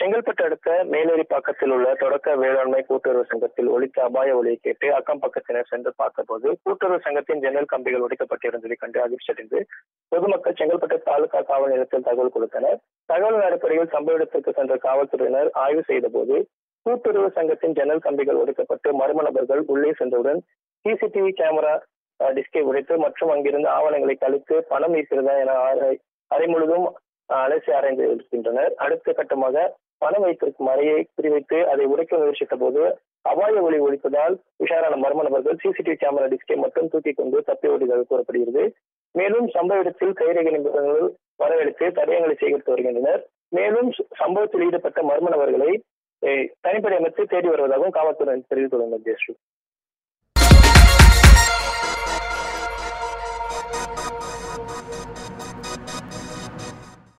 செங்கல்பட்டு அடுத்த மேலேரிப்பாக்கத்தில் உள்ள தொடக்க வேளாண்மை கூட்டுறவு சங்கத்தில் ஒலித்த அபாய ஒலியை கேட்டு அக்கம் பக்கத்தினர் சென்று பார்த்தபோது கூட்டுறவு சங்கத்தின் ஜன்னல் கம்பிகள் உடைக்கப்பட்டிருந்ததை கண்டு அதிர்ச்சியடைந்து பொதுமக்கள் செங்கல்பட்டு தாலுகா காவல் நிலையத்தில் தகவல் கொடுத்தனர் தகவல் அடிப்படையில் சம்பவ இடத்திற்கு சென்ற காவல்துறையினர் ஆய்வு செய்த போது கூட்டுறவு சங்கத்தின் ஜன்னல் கம்பிகள் உடைக்கப்பட்டு மர்ம நபர்கள் உள்ளே சென்றவுடன் சிசிடிவி கேமரா அஹ், டிஸ்கை உடைத்து மற்றும் அங்கிருந்து ஆவணங்களை கழித்து பணம் இருக்கிறதா என ஆராய்- அறை முழுதும் அஹ், அலசி ஆராய்ந்து இருக்கின்றனர் அடுத்த கட்டமாக பணம் வைத்திருக்கும் அறையை குறிவைத்து அதை உடைக்க முயற்சித்த போது அபாய ஒளி ஒழிப்பதால் உஷாரான மர்ம நபர்கள் சிசிடிவி கேமரா டிஸ்கை மட்டும் தூக்கி கொண்டு தப்பி ஓடியதாக கூறப்படுகிறது மேலும் சம்பவ இடத்தில் கைரேகை நிபுணர்கள் வரவழைத்து தடயங்களை சேகரித்து வருகின்றனர் மேலும் சம்பவத்தில் ஈடுபட்ட மர்ம நபர்களை அஹ், தனிப்படை அமைத்து தேடி வருவதாகவும் காவல்துறை தெரிவித்துள்ளனர் ஜெயஸ்ரீ